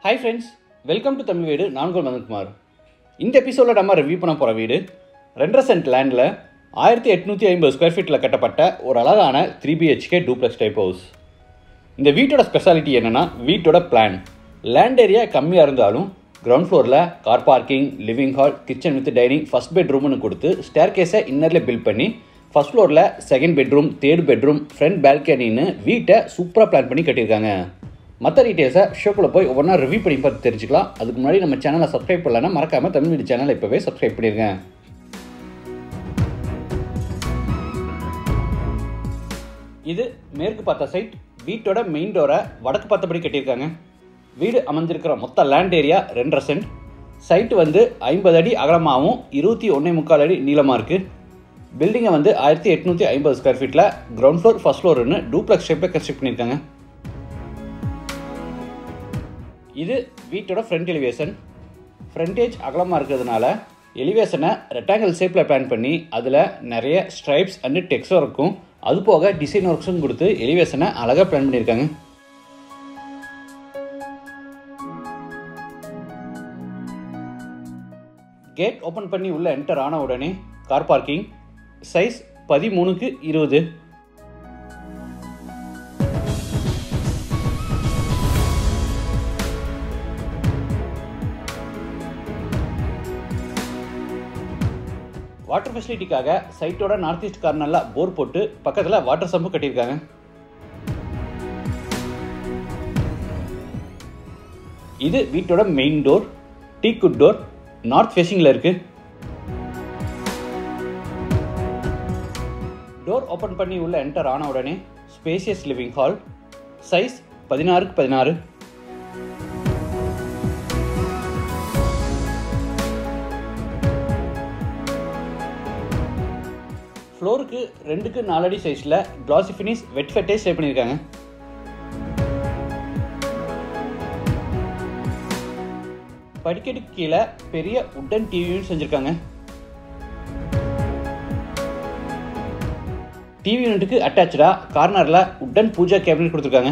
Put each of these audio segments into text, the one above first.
hi friends welcome to Tamil வீடு நான் உங்கள் மதன்குமார் இந்த எபிசோடில் நம்ம ரிவ்யூ பண்ண போகிற வீடு ரெண்டரை சென்ட் லேண்டில் ஆயிரத்தி எட்நூற்றி ஐம்பது ஸ்கொயர் ஃபீட்டில் கட்டப்பட்ட ஒரு அழகான three BHK duplex type house இந்த வீட்டோட ஸ்பெஷாலிட்டி என்னென்னா வீட்டோட பிளான் லேண்ட் ஏரியா கம்மியாக இருந்தாலும் கிரவுண்ட் ஃப்ளோரில் car parking living hall kitchen with dining first பெட்ரூம்னு கொடுத்து ஸ்டேர் கேஸை இன்னரில் பில்ட் பண்ணி ஃபஸ்ட் ஃப்ளோரில் second bedroom third bedroom front பால்கனின்னு வீட்டை சூப்பராக பிளான் பண்ணி கட்டியிருக்காங்க மற்ற டீட்டெயில்ஸை ஷோக்குள்ளே போய் ஒவ்வொன்றா ரிவ்யூ பண்ணி பார்த்து தெரிஞ்சுக்கலாம் அதுக்கு முன்னாடி நம்ம சேனலை சப்ஸ்கிரைப் பண்ணலன்னா மறக்காமல் தமிழ் வீடு சேனலை இப்போவே சப்ஸ்கிரைப் பண்ணிருங்க இது மேற்கு பார்த்த சைட் வீட்டோட மெயின் டோரை வடக்கு பார்த்தபடி கட்டியிருக்காங்க வீடு அமைஞ்சிருக்கிற மொத்த லேண்ட் ஏரியா ரெண்டரை சென்ட் சைட்டு வந்து ஐம்பது அடி அகலமாகவும் இருபத்தி ஒன்றே முக்கால் அடி நீளமாக இருக்குது பில்டிங்கை வந்து ஆயிரத்தி எட்நூற்றி ஐம்பது ஸ்கொயர் ஃபீட்டில் கிரவுண்ட் ஃப்ளோர் ஃபர்ஸ்ட் ஃப்ளோர்னு டூப்ளெக்ஸ் ஷேப்பில் கன்ஸ்ட்ரக்ட் பண்ணியிருக்காங்க இது வீட்டோட ஃப்ரண்ட் எலிவேஷன் ஃப்ரண்டேஜ் அகலமாக இருக்கிறதுனால எலிவேஷனை ரெக்டாங்கிள் ஷேப்பில் பிளான் பண்ணி அதில் நிறைய ஸ்ட்ரைப்ஸ் அண்டு டெக்ஸ்டர் இருக்கும் அது போக டிசைன் ஒர்க்ஸும் கொடுத்து எலிவேஷனை அழகாக பிளான் பண்ணியிருக்காங்க கேட் ஓப்பன் பண்ணி உள்ள என்டர் ஆன உடனே கார் பார்க்கிங் சைஸ் பதிமூணுக்கு இருபது வாட்டர் ஃபெசிலிட்டிக்காக சைட்டோட நார்த் ஈஸ்ட் கார்னரில் போர் போட்டு பக்கத்தில் வாட்டர் சம்பு கட்டியிருக்காங்க இது வீட்டோட main door teak wood door north ஃபேஸிங்கில் இருக்கு டோர் ஓப்பன் பண்ணி உள்ள என்டர் ஆன உடனே ஸ்பேசியஸ் லிவிங் ஹால் சைஸ் பதினாறுக்கு பதினாறு ஃப்ளோருக்கு ரெண்டுக்கு நாலடி சைஸில் கிளாசி ஃபினிஷ் வெட் ஃபெட்டே ஸ்டே பண்ணியிருக்காங்க படிக்கட்டுக்கு கீழே பெரிய உட்டன் டிவியும் செஞ்சுருக்காங்க டிவி யூனிட்டுக்கு அட்டாச்சாக கார்னரில் உட்டன் பூஜா கேபினட் கொடுத்துருக்காங்க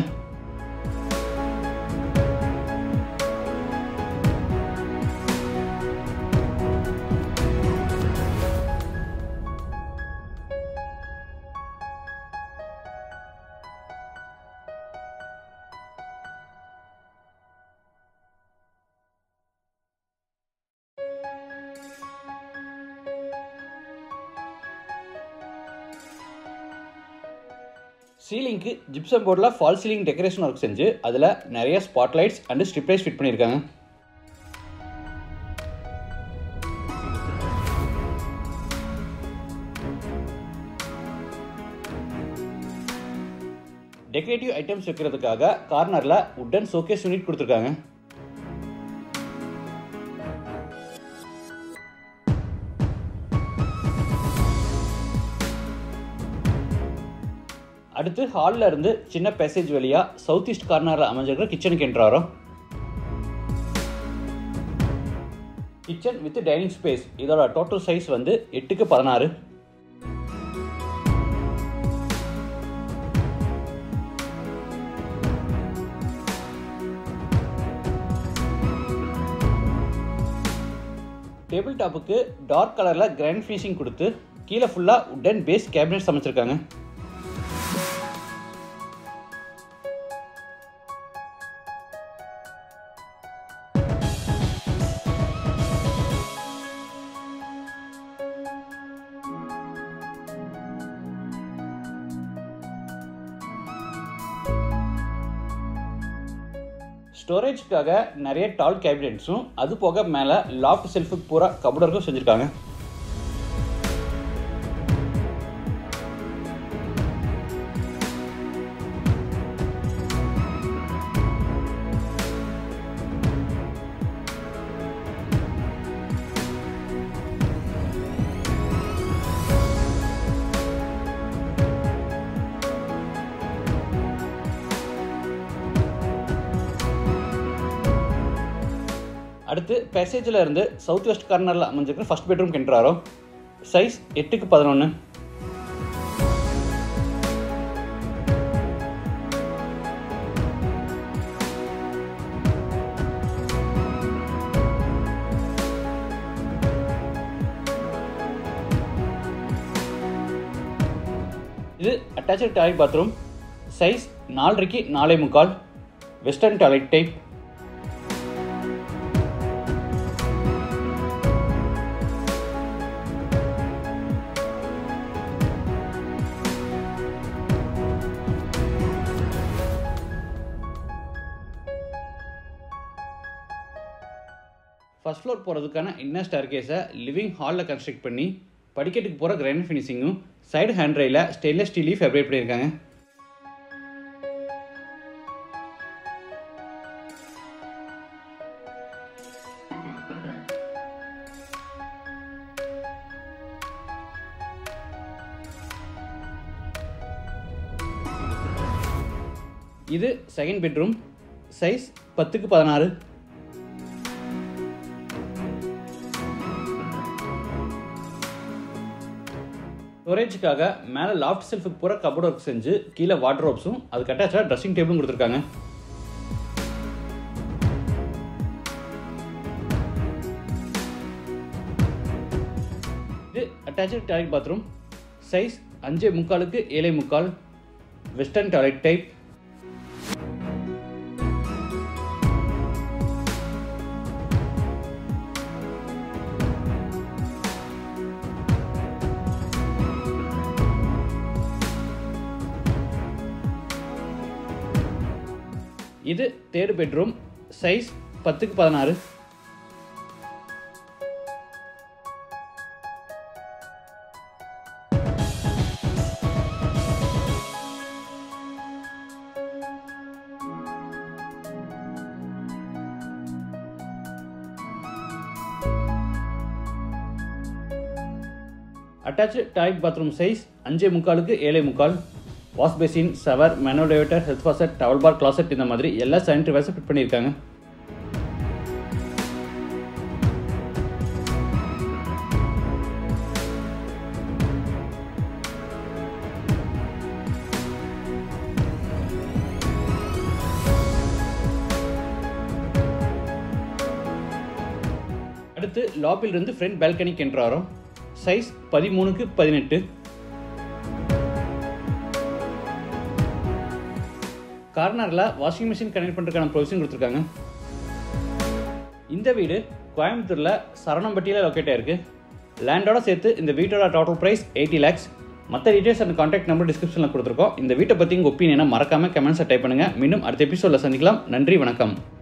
சீலிங்க்கு ஜிப்சம் போர்டில் ஃபால் சீலிங் டெக்கரேஷன் ஒர்க் செஞ்சு அதில் நிறைய spot lights and strip lights fit பண்ணியிருக்காங்க டெக்கரேட்டிவ் ஐட்டம்ஸ் வைக்கிறதுக்காக கார்னரில் உட்டன் ஷோகேஸ் யூனிட் கொடுத்துருக்காங்க அடுத்து ஹாலில் இருந்து சின்ன பேசேஜ் வழியாக சவுத் ஈஸ்ட் கார்னரில் அமைஞ்சிருக்கிற கிச்சனுக்கு என்றாரோ கிச்சன் வித் டைனிங் ஸ்பேஸ் இதோட டோட்டல் சைஸ் வந்து எட்டுக்கு பதினாறு டேபிள் டாப்புக்கு டார்க் கலரில் கிராண்ட் ஃபினிஷிங் கொடுத்து கீழே ஃபுல்லாக உட்டன் பேஸ் கேபினெட் அமைச்சிருக்காங்க ஸ்டோரேஜ்க்காக நிறைய டால் கேபினெட்ஸும் அது போக மேலே லாஃப்ட் செல்ஃபுக்கு பூரா கபடருக்கும் செஞ்சுருக்காங்க அடுத்து பேசேஜில் இருந்து சவுத் வெஸ்ட் கார்னரில் அமைஞ்சிருக்கிற ஃபர்ஸ்ட் பெட்ரூம் கென்றாரோ சைஸ் எட்டுக்கு பதினொன்று அட்டாச்சு டாய்லெட் பாத்ரூம் சைஸ் நாலரைக்கு நாலே முக்கால் western toilet type first floor போகிறதுக்கான இன்னர் ஸ்டார் கேஸை லிவிங் ஹாலில் கன்ஸ்ட்ரக்ட் பண்ணி படிக்கட்டுக்கு போகிற கிரானைட் ஃபினிஷிங்கும் சைடு ஹேண்ட் ரயில ஸ்டெயின்லெஸ் ஸ்டீலையும் ஃபேப்ரேட் பண்ணியிருக்காங்க இது செகண்ட் பெட்ரூம் சைஸ் பத்துக்கு பதினாறு ஸ்டோரேஜுக்காக மேலே லாஃப்ட் செல்ஃபுக்கு பூரா கபோர்ட் ஒர்க் செஞ்சு கீழே வாட்ரோப்ஸும் அதுக்கு அட்டாச்சாக ட்ரெஸ்ஸிங் டேபிளும் கொடுத்துருக்காங்க இது அட்டாச்சு டாய்லெட் பாத்ரூம் சைஸ் அஞ்சு முக்காலுக்கு ஏழை முக்கால் வெஸ்டர்ன் டாய்லெட் டைப் இது தேர்ட் பெட்ரூம் சைஸ் பத்துக்கு பதினாறு அட்டாச்சு டாய்லெட் பாத்ரூம் சைஸ் அஞ்சே முக்காலுக்கு ஏழை முக்கால் வாஷ் பேசின் ஷவர் மேனோடேவேட்டர் health washer towel bar closet இந்த மாதிரி எல்லா சானிட்டரி வேர்ஸும் ஃபிட் பண்ணியிருக்காங்க அடுத்து லாபிலிருந்து ஃப்ரண்ட் பால்கனிக்கு என்றாரோ சைஸ் பதிமூணுக்கு பதினெட்டு கார்னரில் வாஷிங் மிஷின் கனெக்ட் பண்ணுறதுக்கான ப்ரொவிஷன் கொடுத்துருக்காங்க இந்த வீடு கோயம்புத்தூரில் சரணம்பட்டியில் லொக்கேட் ஆயிருக்கு லேண்டோட சேர்த்து இந்த வீட்டோட டோட்டல் ப்ரைஸ் எயிட்டி லேக்ஸ் மற்ற டீட்டெயில்ஸ் அண்ட் கான்டாக்ட் நம்பர் டிஸ்கிரிப்ஷனில் கொடுத்துருக்கோம் இந்த வீட்டை பற்றி உங்கள் ஒப்பீனியனை மறக்காமல் கமெண்ட்ஸை டைப் பண்ணுங்கள் மீண்டும் அடுத்த எபிசோடில் சந்திக்கலாம் நன்றி வணக்கம்